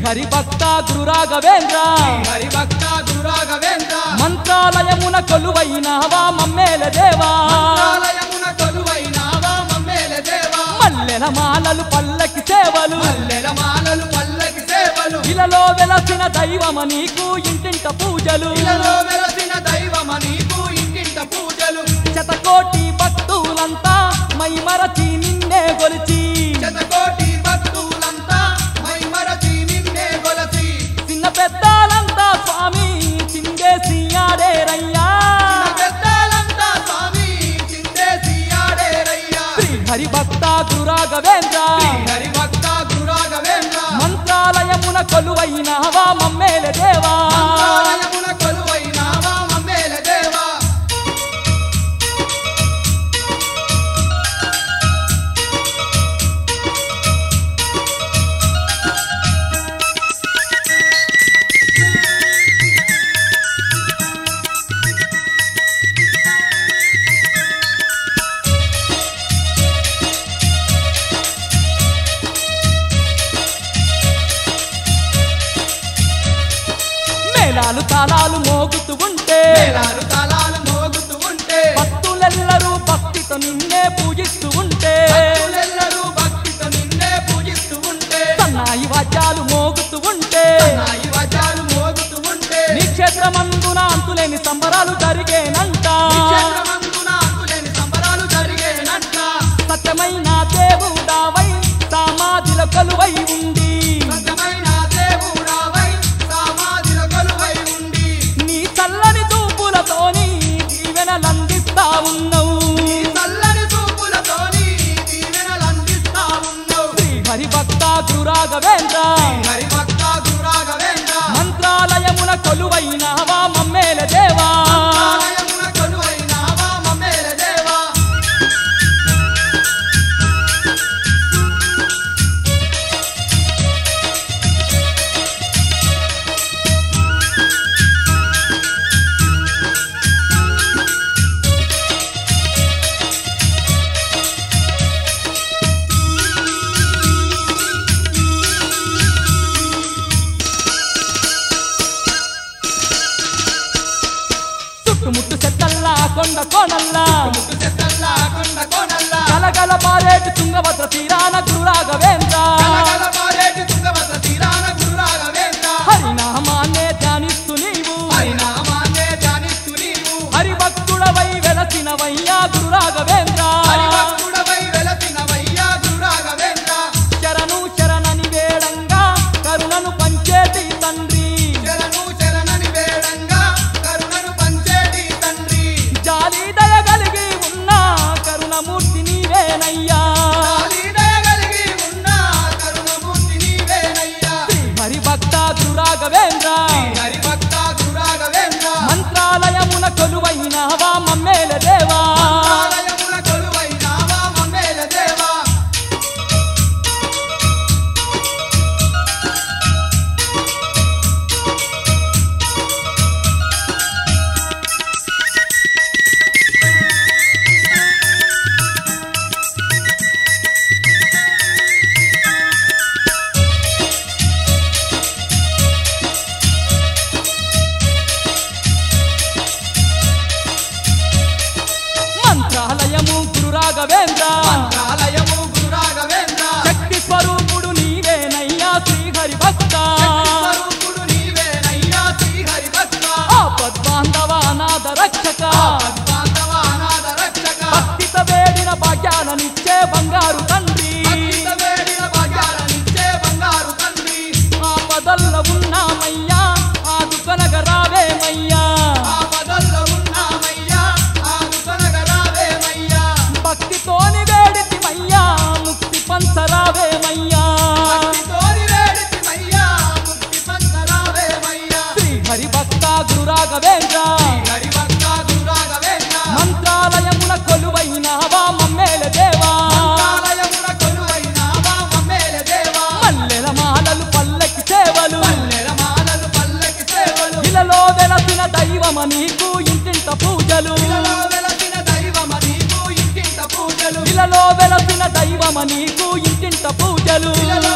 హరి భక్త గురు రాఘవేంద్ర హరి భక్త గురాగవేంద్ర మంత్రాలయమున కొలువైనావా మమ్మేల దేవా ఆలయమున కొలువైనావా మమ్మేల దేవా మల్లెల మాలలు పల్లకి సేవలు మల్లెల మాలలు పల్లకి సేవలు ఇలలో వెలసిన దైవమ నీకు ఇంటింట పూజలు ఇలలో వెలసిన దైవమ నీకు ఇంటింట పూజలు శతకోటి భక్తులంతా మై మరచి నిన్నే గొలిచి శతకోటి భక్తులంతా మై మరచి నిన్నే కొలసి చిన్న పెద్దాలంతా స్వామి చిందేసి ఆడేరయ్యా చిన్న పెద్దలంతా స్వామి చిందేసి ఆడేరయ్యా శ్రీ హరి భక్త గురు రాఘవేంద్ర హరి భక్త గురాగవేంద్ర మంత్రాలయమున కొలువైనావా మమ్మేల దేవా ఆలయమున కొలువైనావా మమ్మేల దేవా మేళాలు తాళాలు మోగుతూ ఉంటే మేళాలు తాళాలు మోగుతూ ఉంటే భక్తులెల్లరూ భక్తితో నిన్నే పూజిస్తూ ఉంటే భక్తులెల్లరూ భక్తితో నిన్నే పూజిస్తూ ఉంటే సన్నాయి వాద్యాలు మోగుతూ ఉంటే నాయి వచాలు మోగుతూ ఉంటే నీ క్షేత్రమందున అంతులేని సంబరాలు జరిగేనంట క్షేత్రమందున అంతులేని సంబరాలు జరిగేనట్ల సత్యమైన దేవుడావై సమాధిలో కొలువై ఉండి సత్యమైన దేవుడావై సమాధిలో కొలువై ఉండి నీ చల్లని చూపులతోని దీవెనలందిస్తా ఉన్నావు ఈ చల్లని చూపులతోని దీవెనలందిస్తా ఉన్నావు శ్రీ హరి భక్త గురు రాఘవేంద్ర హరి భక్త గురాగవేంద్ర మంత్రాలయమున కొలువైనావా మమ్మేల దేవా ఆలయమున కొలువైనావా మమ్మేల దేవా చుట్టుముట్టు చెత్తల్లా కొండ కోనల్లా ముట్టు చెత్తల్లా కొండ కోనల్లా కలగల పారేటి తుంగభద్ర తీరాన గురు రాఘవేంద్ర కలకల పారేటి తుంగభద్ర తీరాన గురురాఘవేంద్ర హరినామాన్నే ధ్యానిస్తూ నీవు హరినామాన్నే ధ్యానిస్తూ నీవు హరిభక్తుడవై వెలసినవయ్యా గురు రాఘవేంద్ర హరిభక్తుడవై వెలసినవయ్యా గురురాఘవేంద్ర శరణు శరణని వేడంగా కరుణను పంచేటి తండ్రి శరణు శరణని వేడంగా కరుణను పంచేటి తండ్రి జాలి దయ కలిగి ఉన్న కరుణమూర్తి నీవేనయ్యా జాలి దయ కలిగి ఉన్న కరుణమూర్తి నీవేనయ్యా శ్రీ హరిభక్త గురు రాఘవేంద్ర హరిభక్త గురురాఘవేంద్ర మంత్రాలయమున కొలువైనావా మమ్మేల దేవా ఆలయమున కొలువైనావా మమ్మేల దేవా మంత్రాలయము గురు రాఘవేంద్ర ఆలయము గురురాఘవేంద్ర శక్తి స్వరూపుడు నీవేనయ్యా శ్రీ హరిభక్త స్వరూపుడు నీవేనయ్యా శ్రీ హరిభక్త ఆపద్బాంధవ అనాథ రక్షక బాంధవ అనాథ రక్షక భక్తిత వేడిన భాగ్యాలనిచ్చే బంగారు తండ్రి భక్తిత వేడిన భాగ్యాలనిచ్చే బంగారు తండ్రి ఆపదల్లో ఉన్నామయ్యా ఆదుకొనగ రావేమయ్యా ఆపదల్లో ఉన్నామయ్యా ఆదుకొనగరావేమయ్యా భక్తితోని వేడితిమయ్యా ముక్తి పంచరావేమయ్యా భక్తితోని వేడితిమయ్యా ముక్తి పంచరావేమయ్యా శ్రీ హరిభక్త గురు రాఘవేంద్ర హరిభక్త గురురాఘవేంద్ర మంత్రాలయమున కొలువైనావా మమ్మేల దేవా ఆలయమున కొలువైనావా మమ్మేల దేవా మల్లెల మాలలు పల్లకి సేవలు పల్లెల మాలలు పల్లకి సేవలు ఇలలో వెలసిన దైవమ నీకు ఇంటింట పూజలు ఇలలో వెలసిన దైవమ నీకు ఇంటింత పూజలు ఇలలో వెలసిన దైవమ నీకు ఇంటింట పూజలు ఇలలో